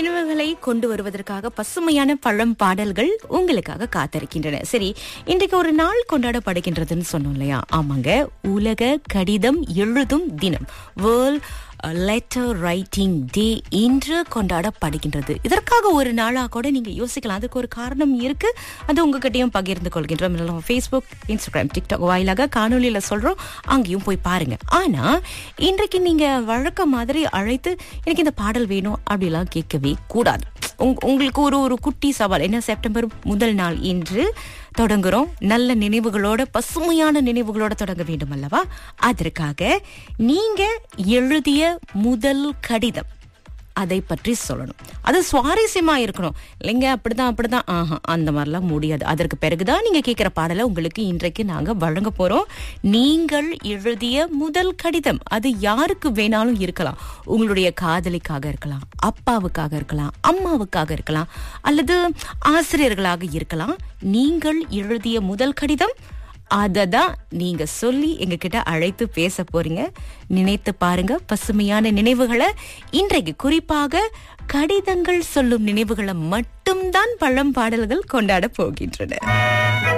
நினைவுகளை கொண்டு வருவதற்காக பசுமையான பழம் பாடல்கள் உங்களுக்காக காத்திருக்கின்றன சரி இன்றைக்கு ஒரு நாள் கொண்டாடப்படுகின்றதுன்னு சொன்னோம் இல்லையா ஆமாங்க உலக கடிதம் எழுதும் தினம் வேர்ல்ட் லெட்டர் ரைட்டிங் டே இன்று கொண்டாடப்படுகின்றது இதற்காக ஒரு நாளாக கூட நீங்க யோசிக்கலாம் அதுக்கு ஒரு காரணம் இருக்கு அது உங்ககிட்டயும் பகிர்ந்து கொள்கின்றோம் இல்லைனா ஃபேஸ்புக் இன்ஸ்டாகிராம் டிக்டாக் வாயிலாக காணொலியில சொல்றோம் அங்கேயும் போய் பாருங்க ஆனா இன்றைக்கு நீங்க வழக்க மாதிரி அழைத்து எனக்கு இந்த பாடல் வேணும் அப்படிலாம் கேட்கவே கூடாது உங்க- உங்களுக்கு ஒரு ஒரு குட்டி சவால் என்ன செப்டம்பர் முதல் நாள் இன்று தொடங்குறோம் நல்ல நினைவுகளோட பசுமையான நினைவுகளோட தொடங்க வேண்டும் அல்லவா அதற்காக நீங்க எழுதிய முதல் கடிதம் அதை பற்றி சொல்லணும் அது சுவாரஸ்யமா இருக்கணும் இல்லைங்க அப்படிதான் அப்படிதான் ஆஹா அந்த மாதிரிலாம் முடியாது அதற்கு பிறகுதான் நீங்க கேட்கிற பாடலை உங்களுக்கு இன்றைக்கு நாங்க வழங்க போறோம் நீங்கள் எழுதிய முதல் கடிதம் அது யாருக்கு வேணாலும் இருக்கலாம் உங்களுடைய காதலிக்காக இருக்கலாம் அப்பாவுக்காக இருக்கலாம் அம்மாவுக்காக இருக்கலாம் அல்லது ஆசிரியர்களாக இருக்கலாம் நீங்கள் எழுதிய முதல் கடிதம் அதை தான் நீங்க சொல்லி எங்ககிட்ட அழைத்து பேச போறீங்க நினைத்து பாருங்க பசுமையான நினைவுகளை இன்றைக்கு குறிப்பாக கடிதங்கள் சொல்லும் நினைவுகளை மட்டும்தான் பழம் பாடல்கள் கொண்டாட போகின்றன